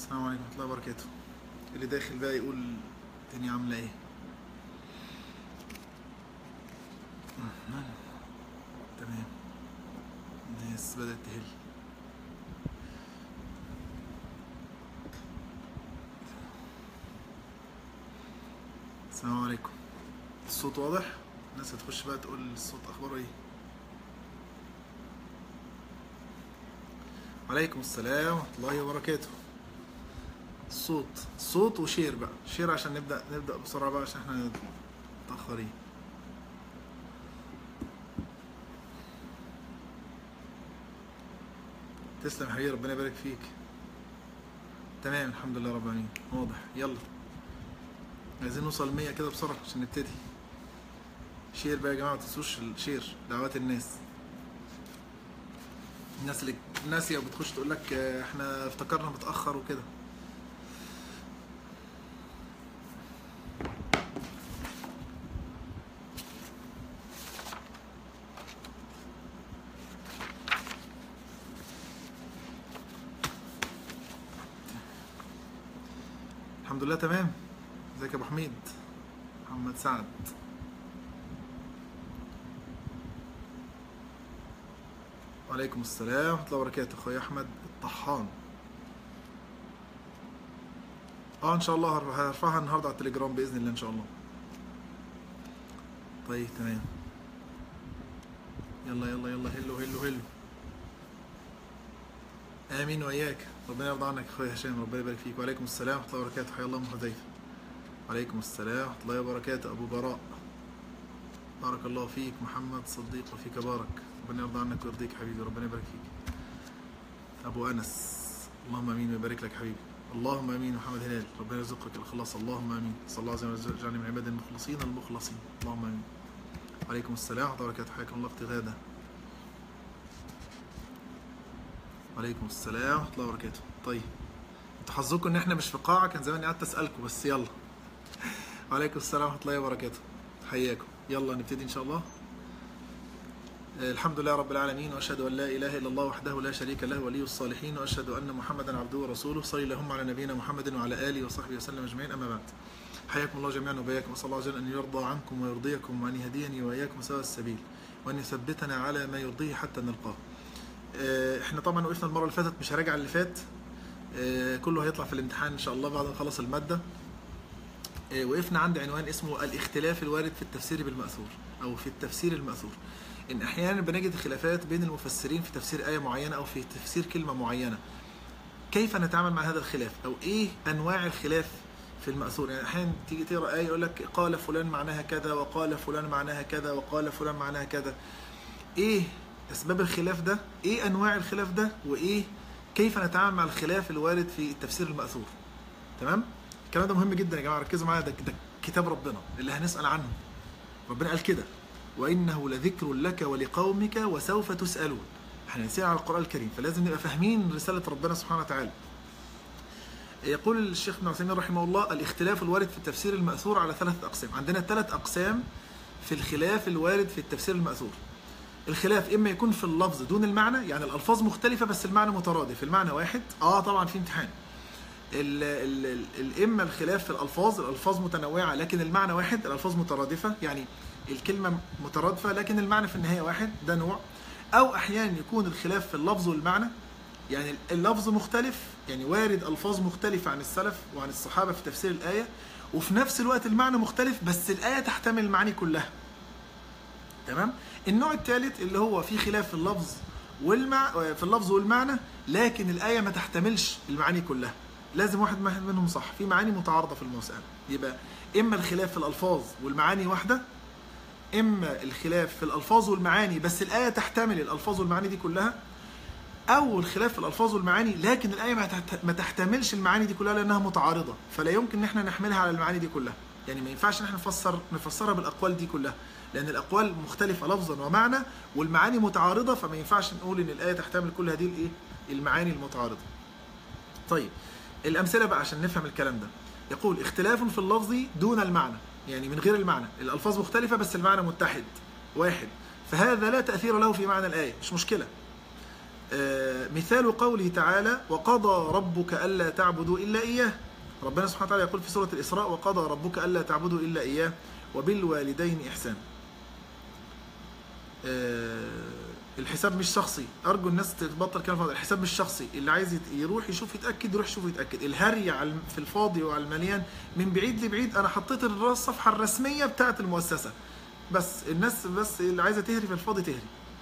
السلام عليكم ورحمة الله وبركاته اللي داخل بقى يقول الدنيا عاملة ايه تمام الناس بدأت تهل السلام عليكم الصوت واضح الناس هتخش بقى تقول الصوت اخباره ايه وعليكم السلام ورحمة الله وبركاته الصوت صوت وشير بقى شير عشان نبدأ نبدأ بسرعة بقى عشان احنا متأخرين تسلم يا حبيبي ربنا يبارك فيك تمام الحمد لله رب العالمين واضح يلا عايزين نوصل 100 كده بسرعة عشان نبتدي شير بقى يا جماعة ما تنسوش الشير دعوات الناس الناس اللي ناسية وبتخش تقول لك آه، احنا افتكرنا متأخر وكده الحمد لله تمام ازيك يا ابو حميد محمد سعد وعليكم السلام ورحمة الله وبركاته اخويا احمد الطحان اه ان شاء الله هر- هرفعها النهارده على التليجرام باذن الله ان شاء الله طيب تمام يلا يلا يلا هلو هلو هلو امين واياك ربنا يرضى عنك يا اخويا هشام ربنا يبارك فيك وعليكم السلام ورحمه الله وبركاته حيا الله ام حذيفه وعليكم السلام ورحمه الله وبركاته ابو براء بارك الله فيك محمد صديق وفيك بارك ربنا يرضى عنك ويرضيك حبيبي ربنا يبارك فيك ابو انس اللهم امين ويبارك لك حبيبي اللهم امين محمد هلال ربنا يرزقك الاخلاص اللهم امين صلى الله عز وجل يجعلني من عباد المخلصين المخلصين اللهم امين وعليكم السلام ورحمه الله وبركاته حياكم الله اختي غاده وعليكم السلام ورحمه الله وبركاته طيب انتوا حظكم ان احنا مش في قاعه كان زماني قعدت اسالكم بس يلا وعليكم السلام ورحمه الله وبركاته حياكم يلا نبتدي ان شاء الله آه، الحمد لله رب العالمين واشهد ان لا اله الا الله وحده لا شريك له ولي الصالحين واشهد ان محمدا عبده ورسوله صلى اللهم على نبينا محمد وعلى اله وصحبه وسلم اجمعين اما بعد حياكم الله جميعا وبياكم واسال الله عز وجل ان يرضى عنكم ويرضيكم وان يهديني واياكم سواء السبيل وان يثبتنا على ما يرضيه حتى نلقاه آه، احنا طبعا وقفنا المره اللي فاتت مش هراجع اللي فات آه، كله هيطلع في الامتحان ان شاء الله بعد ما نخلص الماده آه، وقفنا عند عنوان اسمه الاختلاف الوارد في التفسير بالمأثور او في التفسير المأثور ان احيانا بنجد خلافات بين المفسرين في تفسير ايه معينه او في تفسير كلمه معينه كيف نتعامل مع هذا الخلاف او ايه انواع الخلاف في المأثور يعني احيانا تيجي تقرا ايه يقول لك قال فلان معناها كذا وقال فلان معناها كذا وقال فلان معناها كذا ايه اسباب الخلاف ده ايه انواع الخلاف ده وايه كيف نتعامل مع الخلاف الوارد في التفسير المأثور تمام الكلام ده مهم جدا يا جماعه ركزوا معايا ده, ده كتاب ربنا اللي هنسال عنه ربنا قال كده وانه لذكر لك ولقومك وسوف تسالون احنا هنسال على القران الكريم فلازم نبقى فاهمين رساله ربنا سبحانه وتعالى يقول الشيخ ابن عثيمين رحمه الله الاختلاف الوارد في التفسير المأثور على ثلاثة أقسام عندنا ثلاث أقسام في الخلاف الوارد في التفسير المأثور الخلاف إما يكون في اللفظ دون المعنى يعني الألفاظ مختلفة بس المعنى مترادف المعنى واحد آه طبعا في امتحان ال ال ال الإما الخلاف في الألفاظ الألفاظ متنوعة لكن المعنى واحد الألفاظ مترادفة يعني الكلمة مترادفة لكن المعنى في النهاية واحد ده نوع أو أحيانا يكون الخلاف في اللفظ والمعنى يعني اللفظ مختلف يعني وارد ألفاظ مختلفة عن السلف وعن الصحابة في تفسير الآية وفي نفس الوقت المعنى مختلف بس الآية تحتمل المعاني كلها تمام النوع الثالث اللي هو في خلاف في اللفظ والمع... في اللفظ والمعنى لكن الآية ما تحتملش المعاني كلها لازم واحد منهم صح في معاني متعارضة في المسألة يبقى إما الخلاف في الألفاظ والمعاني واحدة إما الخلاف في الألفاظ والمعاني بس الآية تحتمل الألفاظ والمعاني دي كلها أو الخلاف في الألفاظ والمعاني لكن الآية ما تحت- ما تحتملش المعاني دي كلها لأنها متعارضة فلا يمكن إن احنا نحملها على المعاني دي كلها يعني ما ينفعش إن احنا نفسر نفسرها بالأقوال دي كلها لأن الأقوال مختلفة لفظا ومعنى والمعاني متعارضة فما ينفعش نقول إن الآية تحتمل كل هذه الإيه المعاني المتعارضة طيب الأمثلة بقى عشان نفهم الكلام ده يقول اختلاف في اللفظ دون المعنى يعني من غير المعنى الألفاظ مختلفة بس المعنى متحد واحد فهذا لا تأثير له في معنى الآية مش مشكلة آه، مثال قوله تعالى وقضى ربك ألا تعبدوا إلا إياه ربنا سبحانه وتعالى يقول في سورة الإسراء وقضى ربك ألا تعبدوا إلا إياه وبالوالدين إحسان آه، الحساب مش شخصي ارجو الناس تبطل كلام فاضي الحساب مش شخصي اللي عايز يت- يروح يشوف يتاكد يروح يشوف يتاكد الهري على الم- في الفاضي وعلى المليان من بعيد لبعيد انا حطيت الر- الصفحه الرسميه بتاعه المؤسسه بس الناس بس اللي عايزه تهري في الفاضي تهري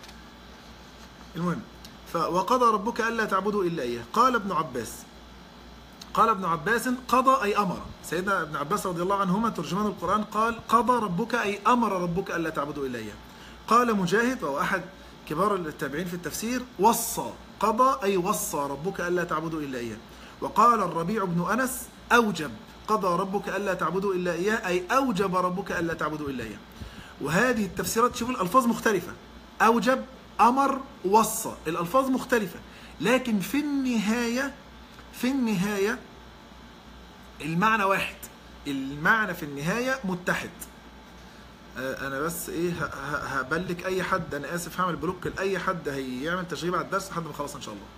المهم ف- وقضى ربك الا تعبدوا الا اياه قال ابن عباس قال ابن عباس قضى اي امر سيدنا ابن عباس رضي الله عنهما ترجمان القران قال قضى ربك اي امر ربك الا تعبدوا الا اياه قال مجاهد وهو احد كبار التابعين في التفسير وصى قضى اي وصى ربك الا تعبدوا الا اياه وقال الربيع بن انس اوجب قضى ربك الا تعبدوا الا اياه اي اوجب ربك الا تعبدوا الا اياه وهذه التفسيرات شوفوا الالفاظ مختلفه اوجب امر وصى الالفاظ مختلفه لكن في النهايه في النهايه المعنى واحد المعنى في النهايه متحد آه، انا بس ايه ه- ه- هبلك اي حد انا اسف هعمل بلوك لاي حد هيعمل تشغيل على الدرس لحد ما خلاص ان شاء الله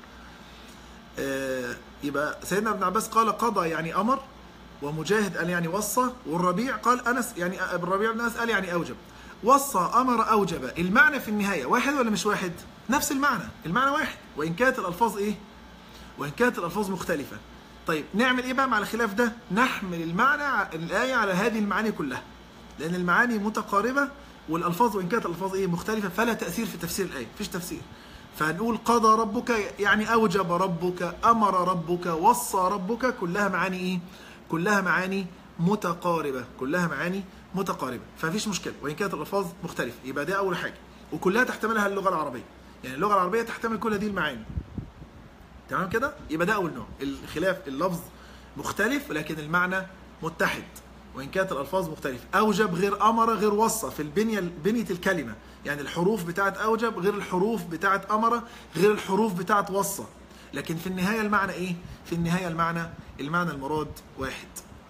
آه، يبقى سيدنا ابن عباس قال قضى يعني امر ومجاهد قال يعني وصى والربيع قال انس يعني آه، الربيع بن انس قال يعني اوجب وصى امر اوجب المعنى في النهايه واحد ولا مش واحد نفس المعنى المعنى واحد وان كانت الالفاظ ايه وان كانت الالفاظ مختلفه طيب نعمل ايه بقى مع الخلاف ده نحمل المعنى ع- الايه على هذه المعاني كلها لان المعاني متقاربه والالفاظ وان كانت الالفاظ ايه مختلفه فلا تاثير في تفسير الايه مفيش تفسير فهنقول قضى ربك يعني اوجب ربك امر ربك وصى ربك كلها معاني ايه كلها معاني متقاربه كلها معاني متقاربه فمفيش مشكله وان كانت الالفاظ مختلفه يبقى ده اول حاجه وكلها تحتملها اللغه العربيه يعني اللغه العربيه تحتمل كل هذه المعاني تمام كده يبقى ده اول نوع الخلاف اللفظ مختلف لكن المعنى متحد وان كانت الالفاظ مختلفه اوجب غير امر غير وصى في البنيه بنيه الكلمه يعني الحروف بتاعت اوجب غير الحروف بتاعت امر غير الحروف بتاعت وصى لكن في النهايه المعنى ايه في النهايه المعنى المعنى المراد واحد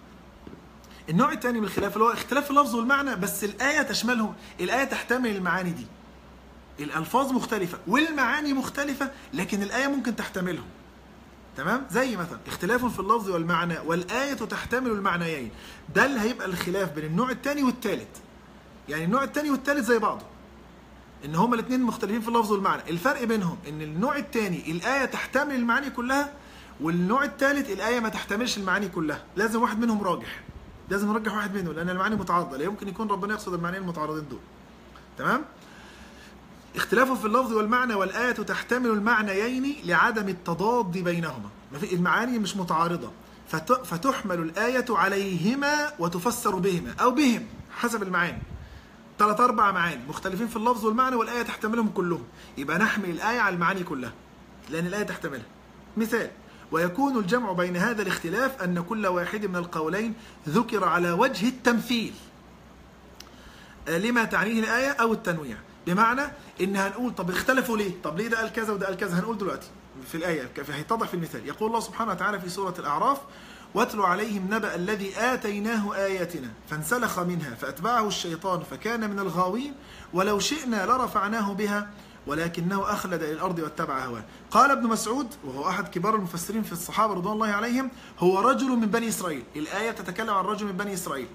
النوع الثاني من الخلاف اللي هو اختلاف اللفظ والمعنى بس الايه تشملهم الايه تحتمل المعاني دي الالفاظ مختلفه والمعاني مختلفه لكن الايه ممكن تحتملهم تمام زي مثلا اختلاف في اللفظ والمعنى والايه تحتمل المعنيين ده اللي هيبقى الخلاف بين النوع الثاني والثالث يعني النوع الثاني والثالث زي بعضه ان هما الاثنين مختلفين في اللفظ والمعنى الفرق بينهم ان النوع الثاني الايه تحتمل المعاني كلها والنوع الثالث الايه ما تحتملش المعاني كلها لازم واحد منهم راجح لازم نرجح واحد منهم لان المعاني متعارضه لا يمكن يكون ربنا يقصد المعنيين المتعارضين دول تمام اختلاف في اللفظ والمعنى والآية تحتمل المعنيين لعدم التضاد بينهما ما في- المعاني مش متعارضة فت- فتحمل الآية عليهما وتفسر بهما أو بهم حسب المعاني ثلاث أربع معاني مختلفين في اللفظ والمعنى والآية تحتملهم كلهم يبقى نحمل الآية على المعاني كلها لأن الآية تحتملها مثال ويكون الجمع بين هذا الاختلاف أن كل واحد من القولين ذكر على وجه التمثيل لما تعنيه الآية أو التنويع بمعنى إن هنقول طب اختلفوا ليه؟ طب ليه ده قال كذا وده قال كذا؟ هنقول دلوقتي في الآية هيتضح في المثال يقول الله سبحانه وتعالى في سورة الأعراف واتل عليهم نبأ الذي آتيناه آياتنا فانسلخ منها فأتبعه الشيطان فكان من الغاوين ولو شئنا لرفعناه بها ولكنه أخلد إلى الأرض واتبع هواه قال ابن مسعود وهو أحد كبار المفسرين في الصحابة رضوان الله عليهم هو رجل من بني إسرائيل الآية تتكلم عن رجل من بني إسرائيل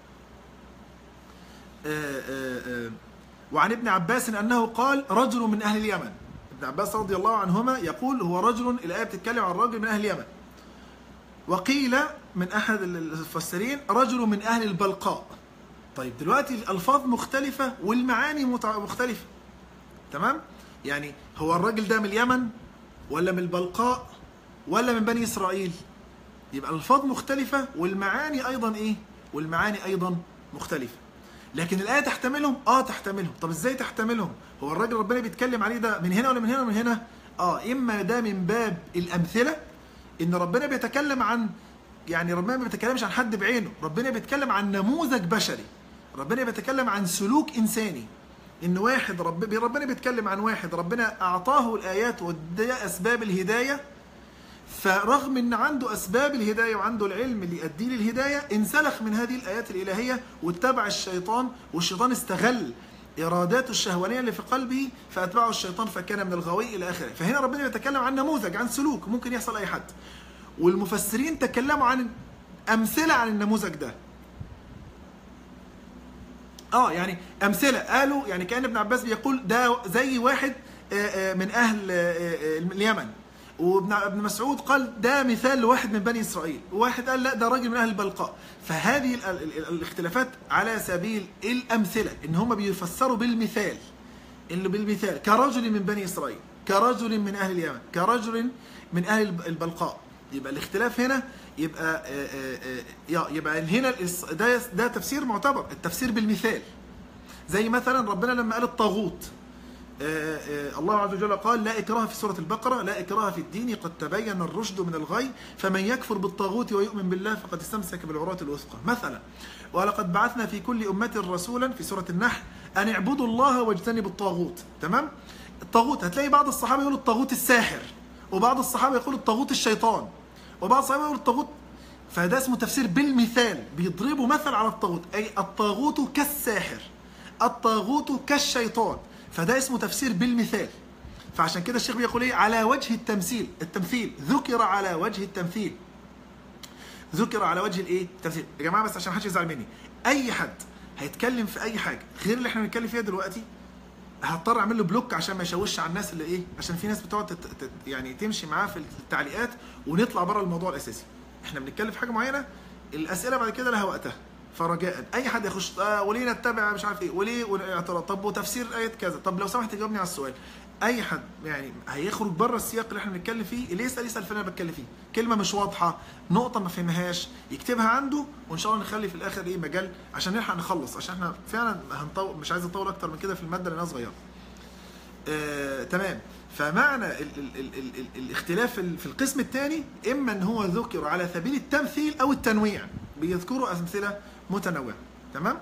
آه، آه، آه. وعن ابن عباس انه قال رجل من اهل اليمن ابن عباس رضي الله عنهما يقول هو رجل الايه بتتكلم عن رجل من اهل اليمن وقيل من احد المفسرين رجل من اهل البلقاء طيب دلوقتي الالفاظ مختلفه والمعاني متع- مختلفه تمام يعني هو الراجل ده من اليمن ولا من البلقاء ولا من بني اسرائيل يبقى الالفاظ مختلفه والمعاني ايضا ايه والمعاني ايضا مختلفه لكن الايه تحتملهم اه تحتملهم طب ازاي تحتملهم هو الراجل ربنا بيتكلم عليه ده من هنا ولا من هنا ولا من هنا اه اما ده من باب الامثله ان ربنا بيتكلم عن يعني ربنا ما بيتكلمش عن حد بعينه ربنا بيتكلم عن نموذج بشري ربنا بيتكلم عن سلوك انساني ان واحد رب ربنا بيتكلم عن واحد ربنا اعطاه الايات واداه اسباب الهدايه فرغم ان عنده اسباب الهدايه وعنده العلم اللي يؤدي للهدايه انسلخ من هذه الايات الالهيه واتبع الشيطان والشيطان استغل اراداته الشهوانيه اللي في قلبه فاتبعه الشيطان فكان من الغوي الى اخره فهنا ربنا بيتكلم عن نموذج عن سلوك ممكن يحصل اي حد والمفسرين تكلموا عن امثله عن النموذج ده اه يعني امثله قالوا يعني كان ابن عباس بيقول ده زي واحد آه، آه، من اهل آه، آه، اليمن وابن ابن مسعود قال ده مثال لواحد من بني اسرائيل وواحد قال لا ده راجل من اهل البلقاء فهذه ال- ال- ال- الاختلافات على سبيل الامثله ان هم بيفسروا بالمثال اللي بالمثال كرجل من بني اسرائيل كرجل من اهل اليمن كرجل من اهل الب- البلقاء يبقى الاختلاف هنا يبقى آه، آه، آه، يا- يبقى هنا الإص- ده ده تفسير معتبر التفسير بالمثال زي مثلا ربنا لما قال الطاغوت آه، آه، الله عز وجل قال لا إكراه في سورة البقرة لا إكراه في الدين قد تبين الرشد من الغي فمن يكفر بالطاغوت ويؤمن بالله فقد استمسك بالعروة الوثقى مثلا ولقد بعثنا في كل أمة رسولا في سورة النحل أن اعبدوا الله واجتنبوا الطاغوت تمام الطاغوت هتلاقي بعض الصحابة يقولوا الطاغوت الساحر وبعض الصحابة يقولوا الطاغوت الشيطان وبعض الصحابة يقولوا الطاغوت فده اسمه تفسير بالمثال بيضربوا مثل على الطاغوت أي الطاغوت كالساحر الطاغوت كالشيطان فده اسمه تفسير بالمثال فعشان كده الشيخ بيقول ايه على وجه التمثيل التمثيل ذكر على وجه التمثيل ذكر على وجه الايه التمثيل يا جماعه بس عشان محدش يزعل مني اي حد هيتكلم في اي حاجه غير اللي احنا بنتكلم فيها دلوقتي هضطر اعمل له بلوك عشان ما يشوش على الناس اللي ايه عشان في ناس بتقعد تت... تت... يعني تمشي معاه في التعليقات ونطلع بره الموضوع الاساسي احنا بنتكلم في حاجه معينه الاسئله بعد كده لها وقتها فرجاء اي حد يخش آه وليه نتبع مش عارف ايه وليه والاعتراض طب وتفسير ايه كذا طب لو سمحت جاوبني على السؤال اي حد يعني هيخرج بره السياق اللي احنا بنتكلم فيه اللي يسال يسال فين انا بتكلم فيه كلمه مش واضحه نقطه ما فهمهاش يكتبها عنده وان شاء الله نخلي في الاخر ايه مجال عشان نلحق نخلص عشان احنا فعلا هنطول مش عايز اطول اكتر من كده في الماده لانها صغيره آه، تمام فمعنى ال ال ال ال ال الاختلاف ال- في القسم الثاني اما ان هو ذكر على سبيل التمثيل او التنويع بيذكروا امثله متنوعه تمام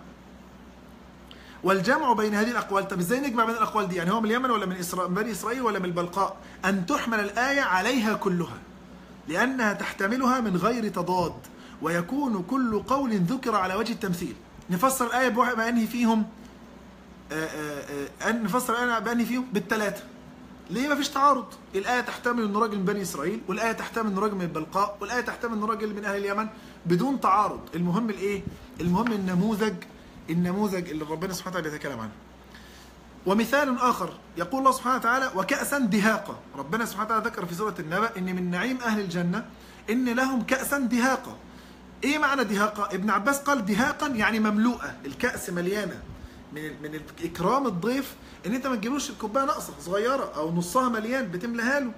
والجمع بين هذه الاقوال طب ازاي نجمع بين الاقوال دي يعني هو من اليمن ولا من إسرا... من بني اسرائيل ولا من البلقاء ان تحمل الايه عليها كلها لانها تحتملها من غير تضاد ويكون كل قول ذكر على وجه التمثيل نفسر الايه بواحد ما انهي فيهم آه، آه، آه، أن نفسر الآية بأنهي فيهم بالثلاثة ليه ما فيش تعارض الآية تحتمل أنه راجل من بني إسرائيل والآية تحتمل أنه راجل من البلقاء والآية تحتمل أنه راجل من أهل اليمن بدون تعارض المهم الإيه المهم النموذج النموذج اللي ربنا سبحانه وتعالى بيتكلم عنه ومثال آخر يقول الله سبحانه وتعالى وكأسا دهاقا ربنا سبحانه وتعالى ذكر في سورة النبأ إن من نعيم أهل الجنة إن لهم كأسا دهاقا إيه معنى دهاقا؟ ابن عباس قال دهاقا يعني مملوءة الكأس مليانة من من إكرام الضيف إن أنت ما تجيبوش الكوباية ناقصة صغيرة أو نصها مليان بتملاها له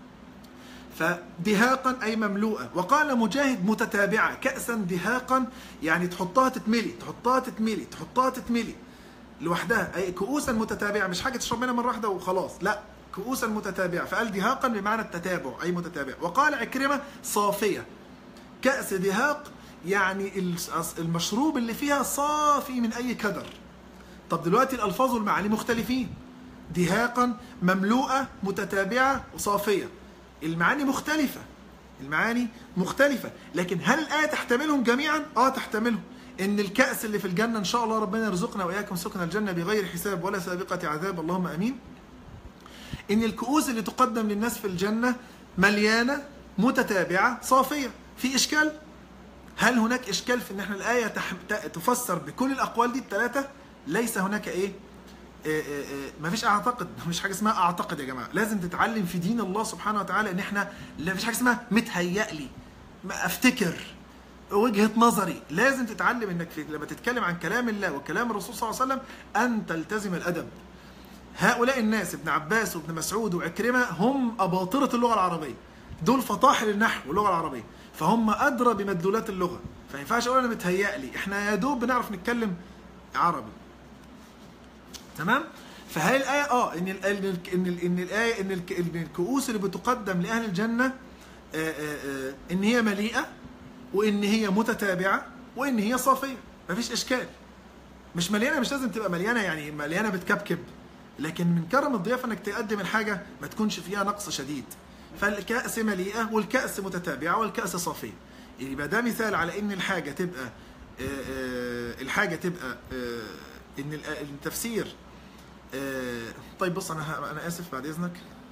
فدهاقا أي مملوءة وقال مجاهد متتابعة كأسا دهاقا يعني تحطها تتملي تحطها تتملي تحطها تتملي لوحدها أي كؤوسا متتابعة مش حاجة تشرب منها مرة واحدة وخلاص لا كؤوسا متتابعة فقال دهاقا بمعنى التتابع أي متتابع وقال عكرمة صافية كأس دهاق يعني الس- المشروب اللي فيها صافي من أي كدر طب دلوقتي الألفاظ والمعاني مختلفين دهاقا مملوءة متتابعة وصافية المعاني مختلفة المعاني مختلفة لكن هل الآية تحتملهم جميعا؟ آه تحتملهم إن الكأس اللي في الجنة إن شاء الله ربنا يرزقنا وإياكم سكن الجنة بغير حساب ولا سابقة عذاب اللهم أمين ان الكؤوس اللي تقدم للناس في الجنه مليانه متتابعه صافيه في اشكال هل هناك اشكال في ان احنا الايه تح... ت- تفسر بكل الاقوال دي الثلاثه ليس هناك ايه ما فيش اعتقد مفيش حاجه اسمها اعتقد يا جماعه لازم تتعلم في دين الله سبحانه وتعالى ان احنا لا فيش حاجه اسمها متهيألي ما افتكر وجهه نظري لازم تتعلم انك في لما تتكلم عن كلام الله وكلام الرسول صلى الله عليه وسلم ان تلتزم الادب هؤلاء الناس ابن عباس وابن مسعود وعكرمة هم أباطرة اللغة العربية دول فطاحل النحو واللغة العربية فهم أدرى بمدلولات اللغة فما ينفعش أقول أنا متهيألي إحنا يا دوب بنعرف نتكلم عربي تمام فهل الآية آه إن ال إن ال إن, ال إن الآية إن, ال إن الكؤوس اللي بتقدم لأهل الجنة آه، آه، آه، إن هي مليئة وإن هي متتابعة وإن هي صافية مفيش إشكال مش مليانه مش لازم تبقى مليانه يعني مليانه بتكبكب لكن من كرم الضيافه انك تقدم الحاجه ما تكونش فيها نقص شديد فالكأس مليئه والكأس متتابعه والكأس صافيه يبقى ده مثال على ان الحاجه تبقى آه، آه، الحاجه تبقى آه، ان ال- التفسير آه، طيب بص انا ه- انا اسف بعد اذنك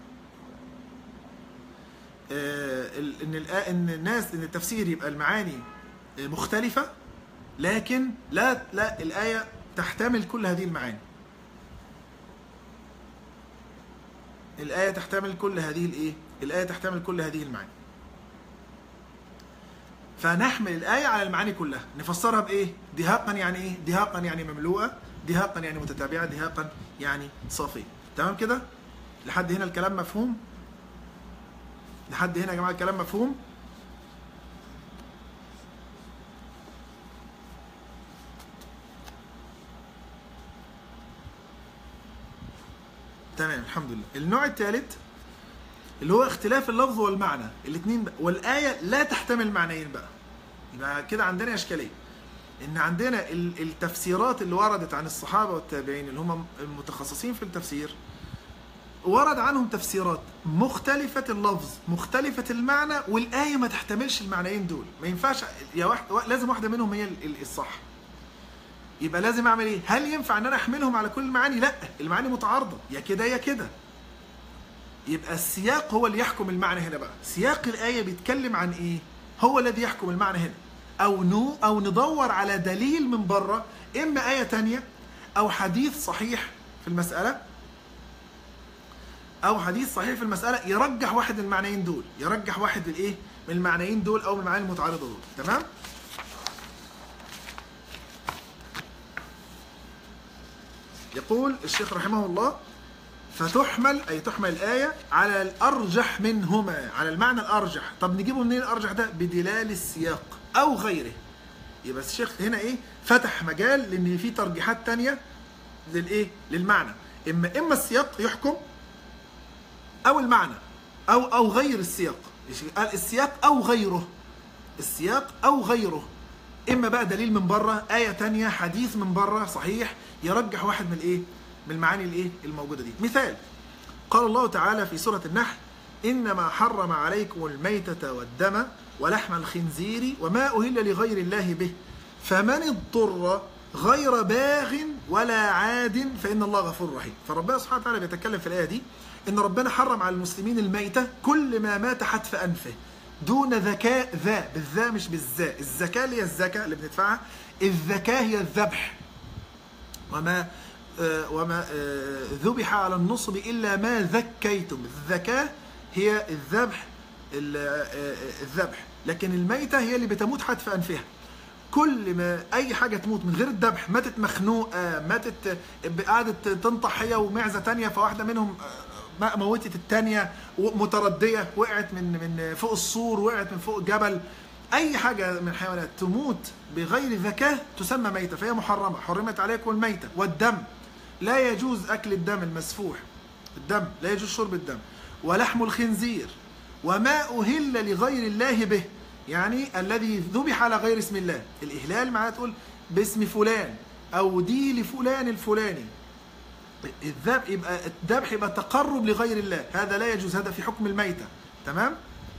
آه، ال- ان الآ- ان الناس ان التفسير يبقى المعاني آه، مختلفه لكن لا لا الايه تحتمل كل هذه المعاني الآية تحتمل كل هذه الإيه؟ الآية تحتمل كل هذه المعاني. فنحمل الآية على المعاني كلها، نفسرها بإيه؟ دهاقا يعني إيه؟ دهاقا يعني مملوءة، دهاقا يعني متتابعة، دهاقا يعني صافية. تمام كده؟ لحد هنا الكلام مفهوم؟ لحد هنا يا جماعة الكلام مفهوم؟ تمام الحمد لله. النوع الثالث اللي هو اختلاف اللفظ والمعنى الاثنين بقى والآية لا تحتمل معنيين بقى يبقى كده عندنا إشكالية إن عندنا ال- التفسيرات اللي وردت عن الصحابة والتابعين اللي هم المتخصصين في التفسير ورد عنهم تفسيرات مختلفة اللفظ مختلفة المعنى والآية ما تحتملش المعنيين دول ما ينفعش يا واحد لازم واحدة منهم هي ال- ال- الصح يبقى لازم اعمل ايه هل ينفع ان انا احملهم على كل المعاني لا المعاني متعارضة يا كده يا كده يبقى السياق هو اللي يحكم المعنى هنا بقى سياق الآية بيتكلم عن إيه هو الذي يحكم المعنى هنا أو نو أو ندور على دليل من بره إما آية تانية أو حديث صحيح في المسألة أو حديث صحيح في المسألة يرجح واحد من المعنيين دول يرجح واحد من الإيه من المعنيين دول أو من المعاني المتعارضة دول تمام يقول الشيخ رحمه الله فتحمل أي تحمل الآية على الأرجح منهما على المعنى الأرجح طب نجيبه منين الأرجح ده بدلال السياق أو غيره يبقى الشيخ هنا إيه فتح مجال لأن في ترجيحات تانية للإيه للمعنى إما إما السياق يحكم أو المعنى أو أو غير السياق قال السياق أو غيره السياق أو غيره إما بقى دليل من بره آية تانية حديث من بره صحيح يرجح واحد من الإيه من المعاني الايه الموجوده دي مثال قال الله تعالى في سوره النحل انما حرم عليكم الميتة والدم ولحم الخنزير وما اهل لغير الله به فمن اضطر غير باغ ولا عاد فان الله غفور رحيم فربنا سبحانه وتعالى بيتكلم في الايه دي ان ربنا حرم على المسلمين الميتة كل ما مات حتف انفه دون ذكاء ذا بالذا مش بالذاء الزكاة اللي هي الزكاة اللي بندفعها الذكاء هي الذبح وما آه، وما آه، ذبح على النصب إلا ما ذكيتم الذكاة هي الذبح ال- آه، الذبح لكن الميتة هي اللي بتموت حتف أنفها كل ما أي حاجة تموت من غير الذبح ماتت مخنوقة ماتت قعدت تنطح هي ومعزة تانية فواحدة منهم آه، موتت التانية متردية وقعت من من فوق السور وقعت من فوق جبل اي حاجه من الحيوانات تموت بغير ذكاه تسمى ميته فهي محرمه حرمت عليكم الميته والدم لا يجوز اكل الدم المسفوح الدم لا يجوز شرب الدم ولحم الخنزير وما اهل لغير الله به يعني الذي ذبح على غير اسم الله الاهلال معناها تقول باسم فلان او دي لفلان الفلاني الذبح يبقى الذبح يبقى تقرب لغير الله هذا لا يجوز هذا في حكم الميته تمام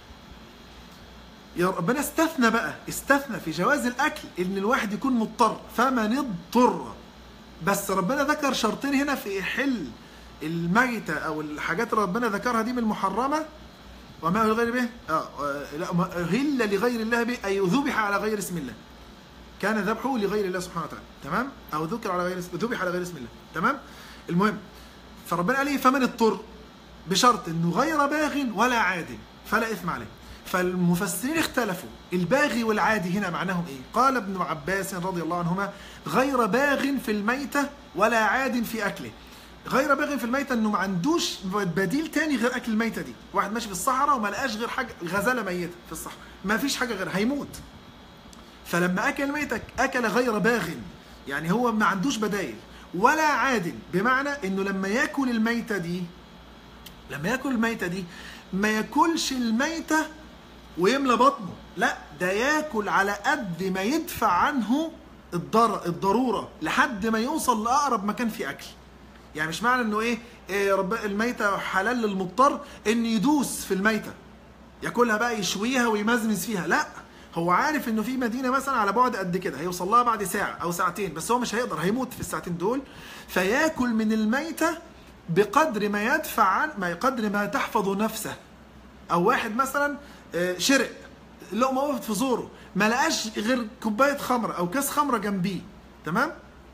يا ربنا استثنى بقى استثنى في جواز الاكل ان الواحد يكون مضطر فمن اضطر بس ربنا ذكر شرطين هنا في حل الميتة او الحاجات اللي ربنا ذكرها دي من المحرمة وما هو غير به اه آه، لا ما هل لغير الله به اي ذبح على غير اسم الله كان ذبحه لغير الله سبحانه وتعالى تمام او ذكر على غير اسم ذبح على غير اسم الله تمام المهم فربنا قال ايه فمن اضطر بشرط انه غير باغ ولا عاد فلا اثم عليه فالمفسرين اختلفوا الباغي والعادي هنا معناهم ايه قال ابن عباس رضي الله عنهما غير باغ في الميتة ولا عاد في اكله غير باغ في الميتة انه ما عندوش بديل تاني غير اكل الميتة دي واحد ماشي في الصحراء وما لقاش غير حاجة غزالة ميتة في الصحراء ما فيش حاجة غير هيموت فلما اكل الميتة اكل غير باغ يعني هو ما عندوش بدايل ولا عادل بمعنى انه لما ياكل الميتة دي لما ياكل الميتة دي ما ياكلش الميتة ويملى بطنه لا ده ياكل على قد ما يدفع عنه الضر الضرورة لحد ما يوصل لأقرب مكان فيه أكل يعني مش معنى انه ايه, إيه رب الميتة حلال للمضطر ان يدوس في الميتة ياكلها بقى يشويها ويمزمز فيها لا هو عارف انه في مدينه مثلا على بعد قد كده هيوصل لها بعد ساعه او ساعتين بس هو مش هيقدر هيموت في الساعتين دول فياكل من الميته بقدر ما يدفع عن ما قدر ما تحفظ نفسه او واحد مثلا آه، شرق لقمه وقفت في زوره ما لقاش غير كوبايه خمره او كاس خمره جنبيه تمام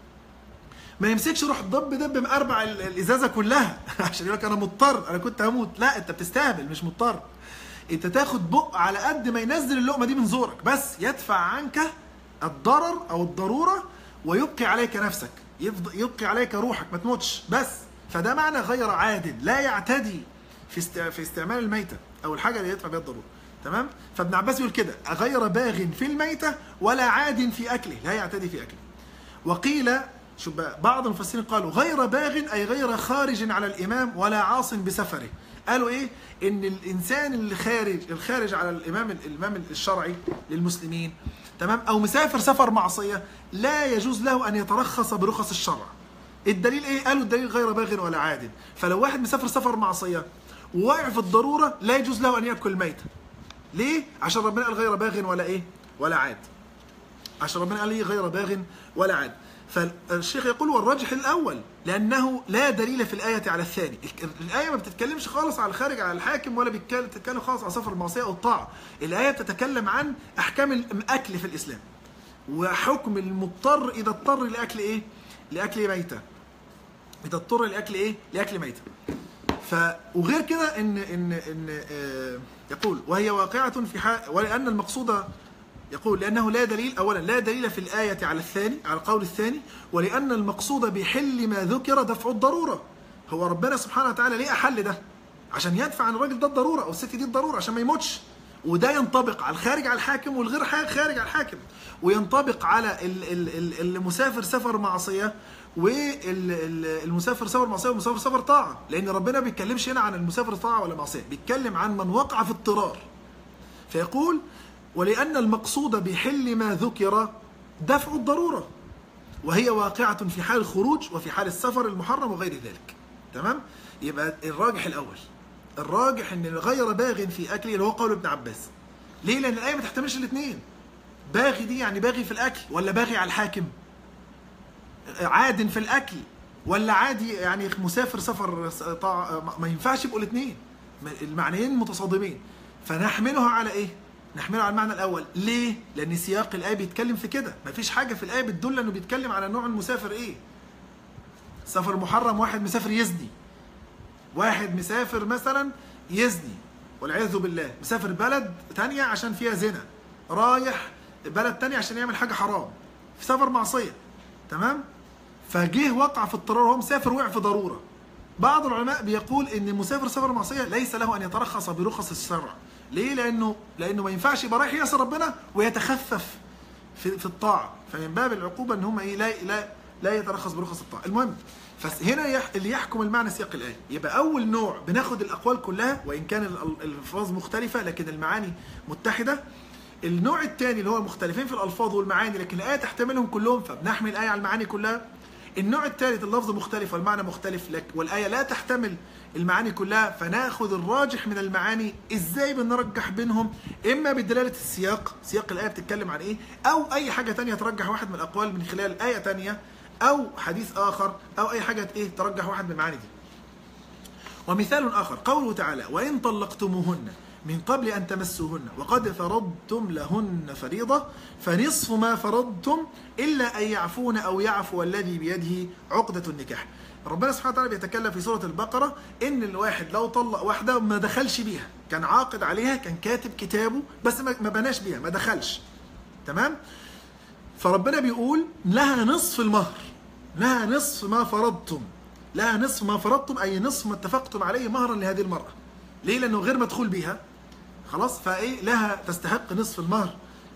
ما يمسكش يروح ضب دب مقربع ال- الازازه كلها عشان يقول لك انا مضطر انا كنت هموت لا انت بتستهبل مش مضطر انت تاخد بق على قد ما ينزل اللقمه دي من زورك بس يدفع عنك الضرر او الضروره ويبقي عليك نفسك يفض- يبقي عليك روحك ما تموتش بس فده معنى غير عادل لا يعتدي في است... في استعمال الميته او الحاجه اللي يدفع بها الضروره تمام فابن عباس يقول كده غير باغ في الميته ولا عاد في اكله لا يعتدي في اكله وقيل شوف بقى بعض المفسرين قالوا غير باغ اي غير خارج على الامام ولا عاص بسفره قالوا ايه ان الانسان اللي خارج الخارج على الامام الامام الشرعي للمسلمين تمام او مسافر سفر معصيه لا يجوز له ان يترخص برخص الشرع الدليل ايه قالوا الدليل غير باغ ولا عاد فلو واحد مسافر سفر معصيه وواقع في الضروره لا يجوز له ان ياكل ميته ليه عشان ربنا قال غير باغ ولا ايه ولا عاد عشان ربنا قال لي غير باغ ولا عاد فالشيخ يقول والراجح الاول لانه لا دليل في الايه على الثاني الايه ما بتتكلمش خالص على الخارج على الحاكم ولا بتتكلم بتتكلم خالص على سفر المعصيه او الطاعه الايه بتتكلم عن احكام الاكل في الاسلام وحكم المضطر اذا اضطر لاكل ايه لاكل ميته اذا اضطر لاكل ايه لاكل ميته ف وغير كده ان ان ان آه، يقول وهي واقعه في حال ولان المقصود يقول لانه لا دليل اولا لا دليل في الايه على الثاني على القول الثاني ولان المقصود بحل ما ذكر دفع الضروره هو ربنا سبحانه وتعالى ليه احل ده عشان يدفع عن الراجل ده الضروره او الست دي الضروره عشان ما يموتش وده ينطبق على الخارج على الحاكم والغير حا- خارج على الحاكم وينطبق على ال- ال- ال- المسافر سفر معصيه والمسافر سفر معصيه والمسافر سفر طاعه لان ربنا ما بيتكلمش هنا عن المسافر طاعه ولا معصيه بيتكلم عن من وقع في اضطرار فيقول ولأن المقصود بحل ما ذكر دفع الضرورة وهي واقعة في حال الخروج وفي حال السفر المحرم وغير ذلك تمام يبقى الراجح الأول الراجح ان غير باغ في اكله اللي هو قول ابن عباس ليه لان الايه ما تحتملش الاثنين باغي دي يعني باغي في الاكل ولا باغي على الحاكم عاد في الاكل ولا عادي يعني مسافر سفر طاعة ما ينفعش يبقوا الاثنين المعنيين متصادمين فنحملها على ايه نحمله على المعنى الاول ليه لان سياق الايه بيتكلم في كده مفيش حاجه في الايه بتدل انه بيتكلم على نوع المسافر ايه سفر محرم واحد مسافر يزني واحد مسافر مثلا يزني والعياذ بالله مسافر بلد تانية عشان فيها زنا رايح بلد تانية عشان يعمل حاجة حرام في سفر معصية تمام فجه وقع في اضطرار وهو مسافر وقع في ضرورة بعض العلماء بيقول ان مسافر سفر معصية ليس له ان يترخص برخص الشرع ليه لانه لانه ما ينفعش يبقى رايح يعصي ربنا ويتخفف في, في الطاعة فمن باب العقوبة ان هم ايه لا لا لا يترخص برخص الطاعة المهم فهنا يح اللي يحكم المعنى سياق الآية يبقى أول نوع بناخد الأقوال كلها وإن كان الألفاظ مختلفة لكن المعاني متحدة النوع الثاني اللي هو مختلفين في الألفاظ والمعاني لكن الآية تحتملهم كلهم فبنحمل الآية على المعاني كلها النوع الثالث اللفظ مختلف والمعنى مختلف لك والآية لا تحتمل المعاني كلها فناخذ الراجح من المعاني ازاي بنرجح بينهم اما بدلاله السياق سياق الايه بتتكلم عن ايه او اي حاجه تانية ترجح واحد من الاقوال من خلال ايه تانية او حديث اخر او اي حاجه ايه ترجح واحد من المعاني دي ومثال اخر قوله تعالى وان طلقتموهن من قبل ان تمسوهن وقد فرضتم لهن فريضه فنصف ما فرضتم الا ان يعفون او يعفو الذي بيده عقده النكاح ربنا سبحانه وتعالى بيتكلم في سورة البقرة إن الواحد لو طلق واحدة ما دخلش بيها كان عاقد عليها كان كاتب كتابه بس ما بناش بيها ما دخلش تمام فربنا بيقول لها نصف المهر لها نصف ما فرضتم لها نصف ما فرضتم أي نصف ما اتفقتم عليه مهرا لهذه المرأة ليه لأنه غير مدخول بها خلاص فإيه لها تستحق نصف المهر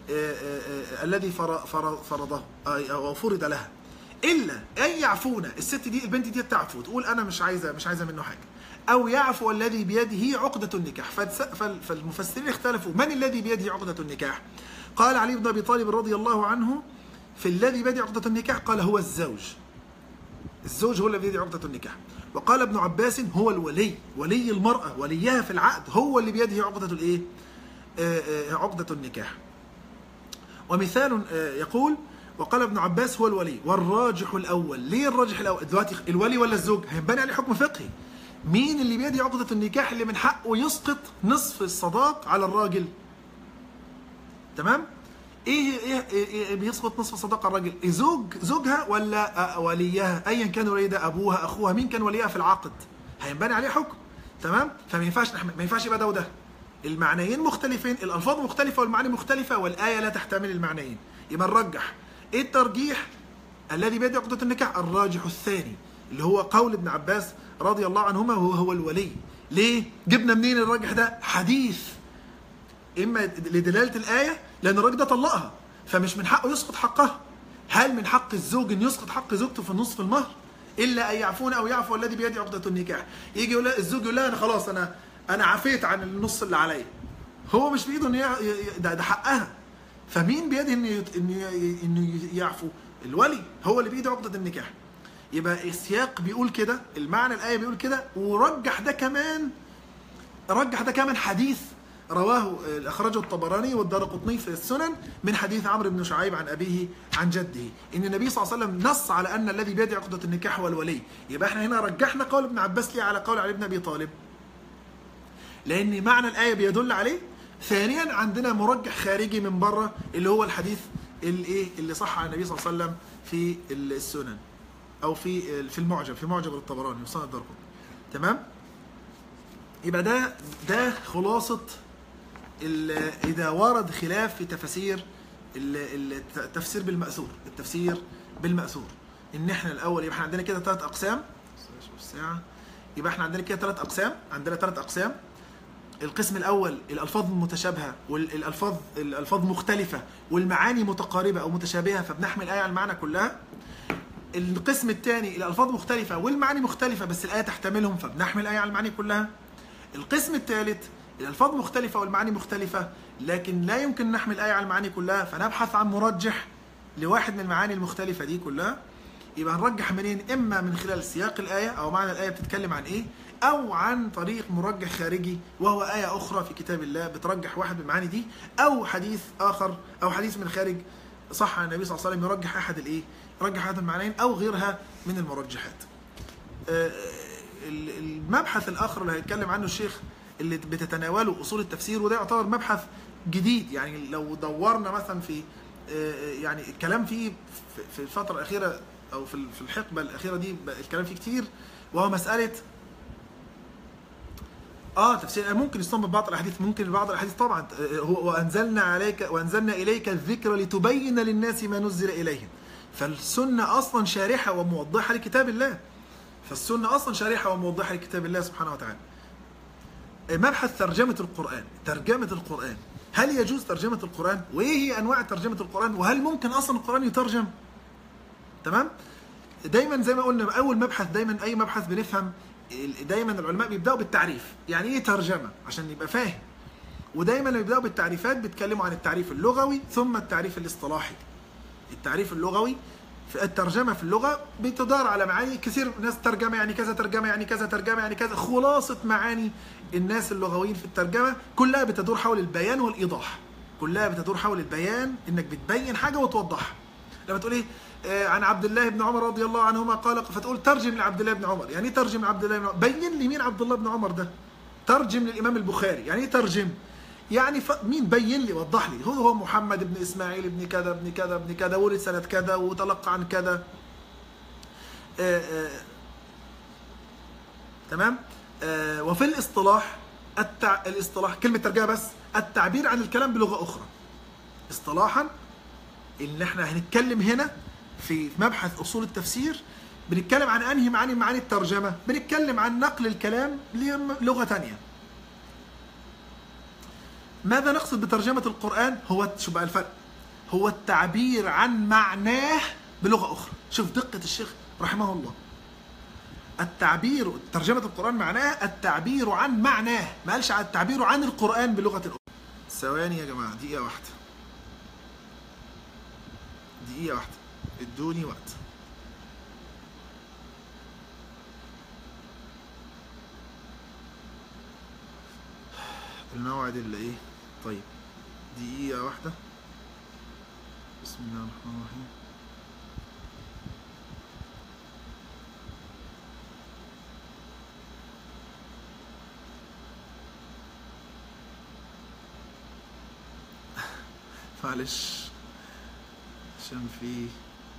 الذي فرضه أو فرض لها الا ان يعفونا الست دي البنت دي تعفو تقول انا مش عايزه مش عايزه منه حاجه او يعفو الذي بيده عقده النكاح فالمفسرين اختلفوا من الذي بيده عقده النكاح قال علي بن ابي طالب رضي الله عنه في الذي بيده عقده النكاح قال هو الزوج الزوج هو الذي بيده عقده النكاح وقال ابن عباس هو الولي ولي المراه وليها في العقد هو اللي بيده عقده الايه عقده النكاح ومثال آه، يقول وقال ابن عباس هو الولي والراجح الاول ليه الراجح الاول دلوقتي الولي ولا الزوج هينبني عليه حكم فقهي مين اللي بيدي عقدة النكاح اللي من حقه يسقط نصف الصداق على الراجل تمام ايه ايه, إيه, إيه بيسقط نصف الصداقه الراجل زوج زوجها ولا آه، وليها ايا كان ولي ده ابوها اخوها مين كان وليها في العقد هينبني عليه حكم تمام فما ينفعش نحمل ما ينفعش يبقى ده وده المعنيين مختلفين الالفاظ مختلفه والمعاني مختلفه والايه لا تحتمل المعنيين يبقى نرجح ايه الترجيح الذي بيد عقده النكاح الراجح الثاني اللي هو قول ابن عباس رضي الله عنهما وهو هو الولي ليه جبنا منين الراجح ده حديث اما لدلاله الايه لان الراجل ده طلقها فمش من حقه يسقط حقها هل من حق الزوج ان يسقط حق زوجته في نصف المهر الا ان يعفون او يعفو الذي بيده عقده النكاح يجي يقول لها الزوج يقول لها انا خلاص انا انا عفيت عن النص اللي عليا هو مش بايده ان ده, ده حقها فمين بيده ان ان انه يعفو الولي هو اللي بايده عقده النكاح يبقى السياق بيقول كده المعنى الايه بيقول كده ورجح ده كمان رجح ده كمان حديث رواه اخرجه الطبراني والدارقطني في السنن من حديث عمرو بن شعيب عن ابيه عن جده ان النبي صلى الله عليه وسلم نص على ان الذي بيد عقده النكاح هو الولي يبقى احنا هنا رجحنا قول ابن عباس ليه على قول علي بن ابي طالب لان معنى الايه بيدل عليه ثانيا عندنا مرجح خارجي من بره اللي هو الحديث الايه اللي صح عن النبي صلى الله عليه وسلم في السنن او في في المعجم في معجم الطبراني وصنع الدرقطني تمام يبقى ده ده خلاصه اذا ورد خلاف في تفاسير التفسير بالماثور التفسير بالماثور ان احنا الاول يبقى احنا عندنا كده ثلاث اقسام ساعه يبقى احنا عندنا كده ثلاث اقسام عندنا ثلاث اقسام القسم الاول الالفاظ المتشابهه والالفاظ الالفاظ مختلفه والمعاني متقاربه او متشابهه فبنحمل الايه على المعنى كلها القسم الثاني الالفاظ مختلفه والمعاني مختلفه بس الايه تحتملهم فبنحمل الايه على المعاني كلها القسم الثالث الالفاظ مختلفه والمعاني مختلفه لكن لا يمكن نحمل الايه على المعاني كلها فنبحث عن مرجح لواحد من المعاني المختلفه دي كلها يبقى نرجح منين اما من خلال سياق الايه او معنى الايه بتتكلم عن ايه او عن طريق مرجح خارجي وهو ايه اخرى في كتاب الله بترجح واحد من المعاني دي او حديث اخر او حديث من خارج صح عن النبي صلى الله عليه وسلم يرجح احد الايه يرجح احد المعنيين او غيرها من المرجحات المبحث الاخر اللي هيتكلم عنه الشيخ اللي بتتناوله اصول التفسير وده يعتبر مبحث جديد يعني لو دورنا مثلا في يعني الكلام فيه في الفتره الاخيره او في الحقبه الاخيره دي الكلام فيه كتير وهو مساله اه تفسير ممكن يستنبط بعض الاحاديث ممكن بعض الاحاديث طبعا هو وانزلنا عليك وانزلنا اليك الذكر لتبين للناس ما نزل اليهم فالسنه اصلا شارحه وموضحه لكتاب الله فالسنه اصلا شارحه وموضحه لكتاب الله سبحانه وتعالى مبحث ترجمه القران ترجمه القران هل يجوز ترجمه القران وايه هي انواع ترجمه القران وهل ممكن اصلا القران يترجم تمام دايما زي ما قلنا اول مبحث دايما اي مبحث بنفهم دايما العلماء بيبداوا بالتعريف يعني ايه ترجمه عشان يبقى فاهم ودايما لما بيبداوا بالتعريفات بيتكلموا عن التعريف اللغوي ثم التعريف الاصطلاحي التعريف اللغوي في الترجمه في اللغه بتدار على معاني كثير ناس ترجمه يعني كذا ترجمه يعني كذا ترجمه يعني كذا خلاصه معاني الناس اللغويين في الترجمه كلها بتدور حول البيان والايضاح كلها بتدور حول البيان انك بتبين حاجه وتوضحها لما تقول ايه عن عبد الله بن عمر رضي الله عنهما قال فتقول ترجم لعبد الله بن عمر يعني ايه ترجم لعبد الله بن عمر بين لي مين عبد الله بن عمر ده ترجم للامام البخاري يعني ايه ترجم يعني ف... مين بين لي وضح لي هو هو محمد بن اسماعيل بن كذا بن كذا بن كذا ولد سنه كذا وتلقى عن كذا آآ آآ تمام آآ وفي الاصطلاح التع... الاصطلاح كلمه ترجمه بس التعبير عن الكلام بلغه اخرى اصطلاحا ان احنا هنتكلم هنا في مبحث اصول التفسير بنتكلم عن انهي معاني معاني الترجمه بنتكلم عن نقل الكلام للغه ثانيه ماذا نقصد بترجمه القران هو شو بقى الفرق هو التعبير عن معناه بلغه اخرى شوف دقه الشيخ رحمه الله التعبير ترجمه القران معناها التعبير عن معناه ما قالش التعبير عن القران بلغه اخرى ثواني يا جماعه دقيقه واحده دقيقه واحده ادوني وقت الموعد اللي ايه طيب دقيقة واحدة بسم الله الرحمن الرحيم معلش عشان في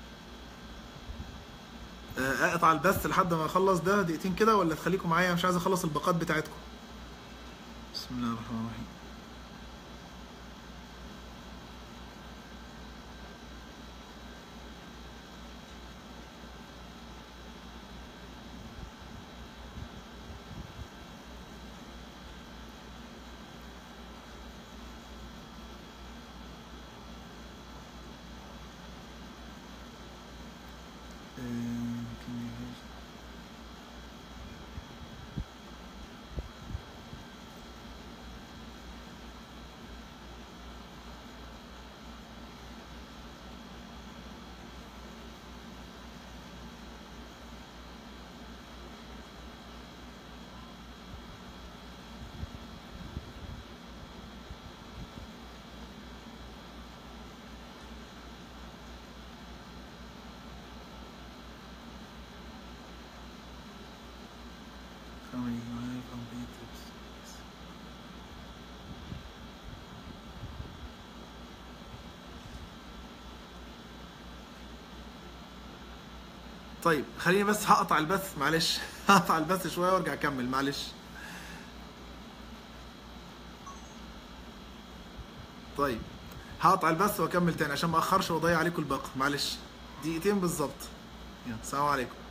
آه، اقطع البث لحد ما اخلص ده دقيقتين كده ولا تخليكم معايا مش عايز اخلص الباقات بتاعتكم بسم الله الرحمن الرحيم آه، can you hear- Coming live on YouTube. طيب خليني بس هقطع البث معلش هقطع البث شويه وارجع اكمل معلش طيب هقطع البث واكمل تاني عشان ما اخرش واضيع عليكم الباقه معلش دقيقتين بالظبط يلا السلام عليكم